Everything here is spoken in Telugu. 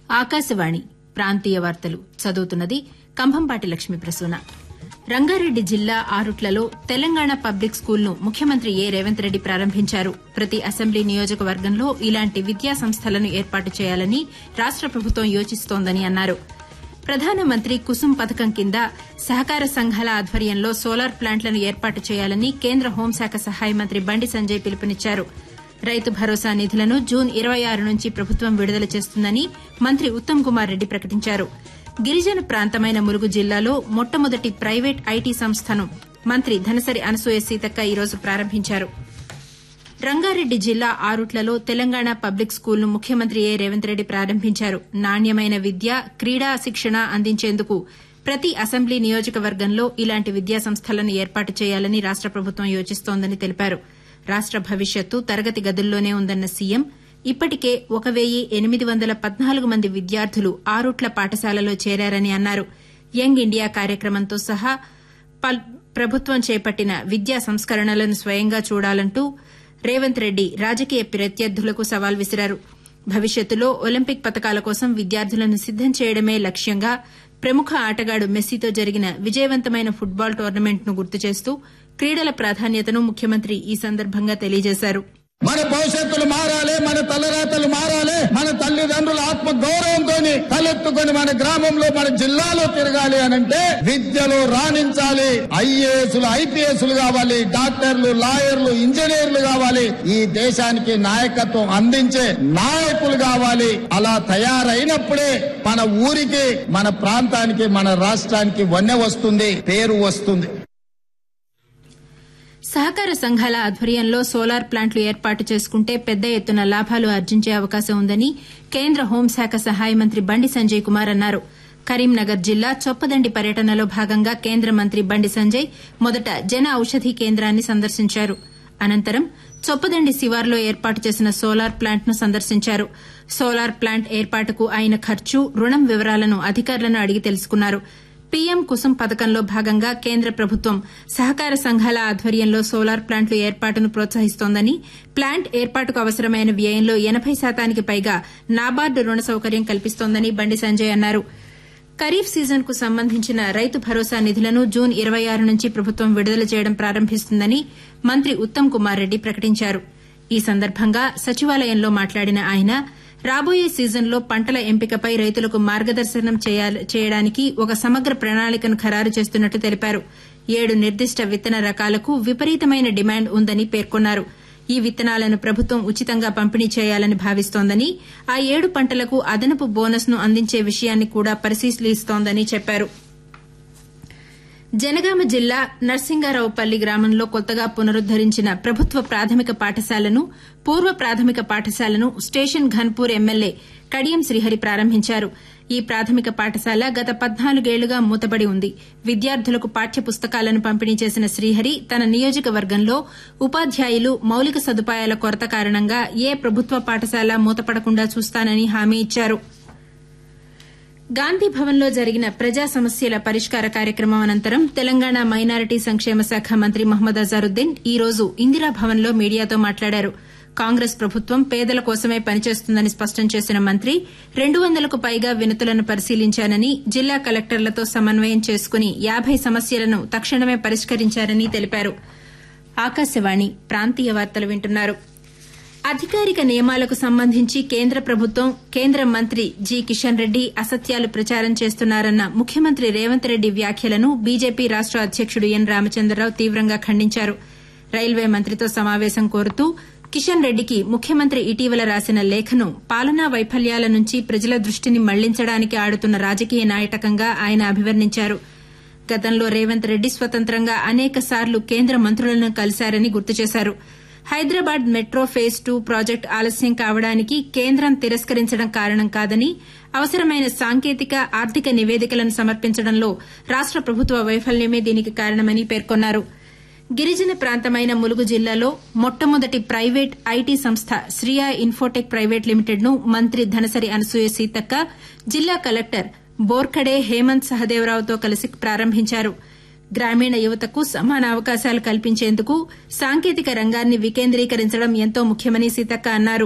ఆకాశవాణి ప్రాంతీయ వార్తలు చదువుతున్నది కంభంపాటి లక్ష్మీ ప్రసూన రంగారెడ్డి జిల్లా ఆరుట్లలో తెలంగాణ పబ్లిక్ స్కూల్ను ముఖ్యమంత్రి ఏ రేవంత్ రెడ్డి ప్రారంభించారు ప్రతి అసెంబ్లీ నియోజకవర్గంలో ఇలాంటి విద్యా సంస్థలను ఏర్పాటు చేయాలని రాష్ట ప్రభుత్వం యోచిస్తోందని అన్నారు ప్రధానమంత్రి కుసుమ్ పథకం కింద సహకార సంఘాల ఆధ్వర్యంలో సోలార్ ప్లాంట్లను ఏర్పాటు చేయాలని కేంద్ర హోంశాఖ సహాయ మంత్రి బండి సంజయ్ పిలుపునిచ్చారు రైతు భరోసా నిధులను జూన్ ఇరవై ఆరు నుంచి ప్రభుత్వం విడుదల చేస్తుందని మంత్రి ఉత్తమ్ కుమార్ రెడ్డి ప్రకటించారు గిరిజన ప్రాంతమైన ములుగు జిల్లాలో మొట్టమొదటి ప్రైవేట్ ఐటీ సంస్థను మంత్రి ధనసరి అనసూయ సీతక్క ఈరోజు ప్రారంభించారు రంగారెడ్డి జిల్లా ఆరుట్లలో తెలంగాణ పబ్లిక్ స్కూల్ను ముఖ్యమంత్రి ఏ రేవంత్ రెడ్డి ప్రారంభించారు నాణ్యమైన విద్య క్రీడా శిక్షణ అందించేందుకు ప్రతి అసెంబ్లీ నియోజకవర్గంలో ఇలాంటి విద్యా సంస్థలను ఏర్పాటు చేయాలని రాష్ట ప్రభుత్వం యోచిస్తోందని తెలిపారు రాష్ట భవిష్యత్తు తరగతి గదుల్లోనే ఉందన్న సీఎం ఇప్పటికే ఒక వెయ్యి ఎనిమిది వందల పద్నాలుగు మంది విద్యార్థులు ఆరుట్ల పాఠశాలలో చేరారని అన్నారు యంగ్ ఇండియా కార్యక్రమంతో సహా ప్రభుత్వం చేపట్టిన విద్యా సంస్కరణలను స్వయంగా చూడాలంటూ రేవంత్ రెడ్డి రాజకీయ ప్రత్యర్థులకు సవాల్ విసిరారు భవిష్యత్తులో ఒలింపిక్ పతకాల కోసం విద్యార్థులను సిద్దం చేయడమే లక్ష్యంగా ప్రముఖ ఆటగాడు మెస్సీతో జరిగిన విజయవంతమైన ఫుట్బాల్ టోర్నమెంట్ను గుర్తు చేస్తూ క్రీడల ప్రాధాన్యతను ముఖ్యమంత్రి ఈ సందర్భంగా తెలియజేశారు మన భవిష్యత్తులు మారాలి మన తలరాతలు మారాలి మన తల్లిదండ్రుల ఆత్మ గౌరవంతో తలెత్తుకొని మన గ్రామంలో మన జిల్లాలో తిరగాలి అనంటే విద్యలో రాణించాలి ఐఏఎస్లు ఐపీఎస్లు కావాలి డాక్టర్లు లాయర్లు ఇంజనీర్లు కావాలి ఈ దేశానికి నాయకత్వం అందించే నాయకులు కావాలి అలా తయారైనప్పుడే మన ఊరికి మన ప్రాంతానికి మన రాష్ట్రానికి వన్నె వస్తుంది పేరు వస్తుంది సహకార సంఘాల ఆధ్వర్యంలో సోలార్ ప్లాంట్లు ఏర్పాటు చేసుకుంటే పెద్ద ఎత్తున లాభాలు ఆర్జించే అవకాశం ఉందని కేంద్ర హోంశాఖ సహాయ మంత్రి బండి సంజయ్ కుమార్ అన్నారు కరీంనగర్ జిల్లా చొప్పదండి పర్యటనలో భాగంగా కేంద్ర మంత్రి బండి సంజయ్ మొదట జన ఔషధి కేంద్రాన్ని సందర్శించారు అనంతరం చొప్పదండి శివార్లో ఏర్పాటు చేసిన సోలార్ ప్లాంట్ను సందర్శించారు సోలార్ ప్లాంట్ ఏర్పాటుకు అయిన ఖర్చు రుణం వివరాలను అధికారులను అడిగి తెలుసుకున్నారు పీఎం కుసుమ్ పథకంలో భాగంగా కేంద్ర ప్రభుత్వం సహకార సంఘాల ఆధ్వర్యంలో సోలార్ ప్లాంట్ల ఏర్పాటును ప్రోత్సహిస్తోందని ప్లాంట్ ఏర్పాటుకు అవసరమైన వ్యయంలో ఎనబై శాతానికి పైగా నాబార్డు రుణ సౌకర్యం కల్పిస్తోందని బండి సంజయ్ అన్నారు ఖరీఫ్ సీజన్కు సంబంధించిన రైతు భరోసా నిధులను జూన్ ఇరవై ఆరు నుంచి ప్రభుత్వం విడుదల చేయడం ప్రారంభిస్తుందని మంత్రి ఉత్తమ్ కుమార్ రెడ్డి ప్రకటించారు ఈ సందర్భంగా సచివాలయంలో మాట్లాడిన ఆయన రాబోయే సీజన్లో పంటల ఎంపికపై రైతులకు మార్గదర్శనం చేయడానికి ఒక సమగ్ర ప్రణాళికను ఖరారు చేస్తున్నట్టు తెలిపారు ఏడు నిర్దిష్ట విత్తన రకాలకు విపరీతమైన డిమాండ్ ఉందని పేర్కొన్నారు ఈ విత్తనాలను ప్రభుత్వం ఉచితంగా పంపిణీ చేయాలని భావిస్తోందని ఆ ఏడు పంటలకు అదనపు బోనస్ ను అందించే విషయాన్ని కూడా పరిశీలిస్తోందని చెప్పారు జనగామ జిల్లా నర్సింగారావుపల్లి గ్రామంలో కొత్తగా పునరుద్దరించిన ప్రభుత్వ ప్రాథమిక పాఠశాలను పూర్వ ప్రాథమిక పాఠశాలను స్టేషన్ ఘన్పూర్ ఎమ్మెల్యే కడియం శ్రీహరి ప్రారంభించారు ఈ ప్రాథమిక పాఠశాల గత పద్నాలుగేళ్లుగా మూతబడి ఉంది విద్యార్థులకు పాఠ్య పుస్తకాలను పంపిణీ చేసిన శ్రీహరి తన నియోజకవర్గంలో ఉపాధ్యాయులు మౌలిక సదుపాయాల కొరత కారణంగా ఏ ప్రభుత్వ పాఠశాల మూతపడకుండా చూస్తానని హామీ ఇచ్చారు గాంధీభవన్లో జరిగిన ప్రజా సమస్యల పరిష్కార కార్యక్రమం అనంతరం తెలంగాణ మైనారిటీ సంక్షేమ శాఖ మంత్రి మహ్మద్ అజారుద్దీన్ ఈ రోజు ఇందిరాభవన్లో మీడియాతో మాట్లాడారు కాంగ్రెస్ ప్రభుత్వం పేదల కోసమే పనిచేస్తుందని స్పష్టం చేసిన మంత్రి రెండు వందలకు పైగా వినతులను పరిశీలించానని జిల్లా కలెక్టర్లతో సమన్వయం చేసుకుని యాబై సమస్యలను తక్షణమే పరిష్కరించారని తెలిపారు ఆకాశవాణి ప్రాంతీయ వార్తలు వింటున్నారు అధికారిక నియమాలకు సంబంధించి కేంద్ర ప్రభుత్వం కేంద్ర మంత్రి జి కిషన్ రెడ్డి అసత్యాలు ప్రచారం చేస్తున్నారన్న ముఖ్యమంత్రి రేవంత్ రెడ్డి వ్యాఖ్యలను బీజేపీ రాష్ట అధ్యకుడు ఎన్ రామచంద్రరావు తీవ్రంగా ఖండించారు రైల్వే మంత్రితో సమావేశం కోరుతూ కిషన్ రెడ్డికి ముఖ్యమంత్రి ఇటీవల రాసిన లేఖను పాలనా వైఫల్యాల నుంచి ప్రజల దృష్టిని మళ్లించడానికి ఆడుతున్న రాజకీయ నాయటకంగా ఆయన అభివర్ణించారు గతంలో రేవంత్ రెడ్డి స్వతంత్రంగా అనేక సార్లు కేంద్ర మంత్రులను కలిశారని గుర్తు చేశారు Hyderabad metro phase two project ఆలస్యం కావడానికి కేంద్రం తిరస్కరించడం కారణం కాదని అవసరమైన సాంకేతిక ఆర్థిక నివేదికలను సమర్పించడంలో రాష్ట ప్రభుత్వ వైఫల్యమే దీనికి కారణమని పేర్కొన్నారు గిరిజన ప్రాంతమైన ములుగు జిల్లాలో మొట్టమొదటి ప్రైవేట్ ఐటీ సంస్థ శ్రియా ఇన్ఫోటెక్ ప్రైవేట్ లిమిటెడ్ ను మంత్రి ధనసరి అనసూయ సీతక్క జిల్లా కలెక్టర్ బోర్ఖడే హేమంత్ సహదేవరావుతో కలిసి ప్రారంభించారు గ్రామీణ యువతకు సమాన అవకాశాలు కల్పించేందుకు సాంకేతిక రంగాన్ని వికేంద్రీకరించడం ఎంతో ముఖ్యమని సీతక్క అన్నారు